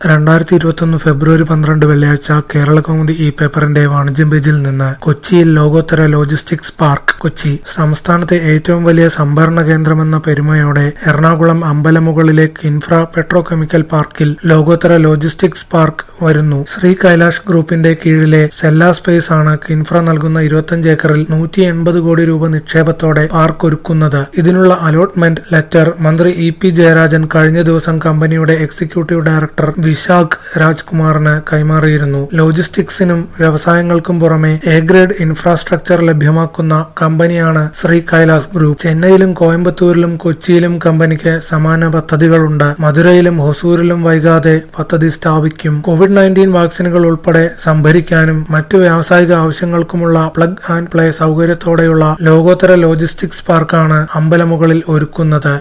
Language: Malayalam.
രണ്ടായിരത്തി ഇരുപത്തൊന്ന് ഫെബ്രുവരി പന്ത്രണ്ട് വെള്ളിയാഴ്ച കേരളകൗമുദി ഇ പേപ്പറിന്റെ വാണിജ്യം പേജിൽ നിന്ന് കൊച്ചിയിൽ ലോകോത്തര ലോജിസ്റ്റിക്സ് പാർക്ക് കൊച്ചി സംസ്ഥാനത്തെ ഏറ്റവും വലിയ സംഭരണ കേന്ദ്രമെന്ന പെരുമയോടെ എറണാകുളം അമ്പലമുകളിലെ കിൻഫ്ര പെട്രോ കെമിക്കൽ പാർക്കിൽ ലോകോത്തര ലോജിസ്റ്റിക്സ് പാർക്ക് വരുന്നു ശ്രീ കൈലാഷ് ഗ്രൂപ്പിന്റെ കീഴിലെ സെല്ല സ്പേസ് ആണ് കിൻഫ്ര നൽകുന്ന ഇരുപത്തിയഞ്ച് ഏക്കറിൽ നൂറ്റി എൺപത് കോടി രൂപ നിക്ഷേപത്തോടെ പാർക്ക് ഒരുക്കുന്നത് ഇതിനുള്ള അലോട്ട്മെന്റ് ലെറ്റർ മന്ത്രി ഇ പി ജയരാജൻ കഴിഞ്ഞ ദിവസം കമ്പനിയുടെ എക്സിക്യൂട്ടീവ് ഡയറക്ടർ വിശാഖ് രാജ്കുമാറിന് കൈമാറിയിരുന്നു ലോജിസ്റ്റിക്സിനും വ്യവസായങ്ങൾക്കും പുറമെ എ ഗ്രേഡ് ഇൻഫ്രാസ്ട്രക്ചർ ലഭ്യമാക്കുന്ന കമ്പനിയാണ് ശ്രീ കൈലാസ് ഗ്രൂപ്പ് ചെന്നൈയിലും കോയമ്പത്തൂരിലും കൊച്ചിയിലും കമ്പനിക്ക് സമാന പദ്ധതികളുണ്ട് മധുരയിലും ഹൊസൂരിലും വൈകാതെ പദ്ധതി സ്ഥാപിക്കും കോവിഡ് നയൻറ്റീൻ വാക്സിനുകൾ ഉൾപ്പെടെ സംഭരിക്കാനും മറ്റു വ്യാവസായിക ആവശ്യങ്ങൾക്കുമുള്ള പ്ലഗ് ആൻഡ് പ്ലേ സൗകര്യത്തോടെയുള്ള ലോകോത്തര ലോജിസ്റ്റിക്സ് പാർക്കാണ് അമ്പലമുകളിൽ ഒരുക്കുന്നത്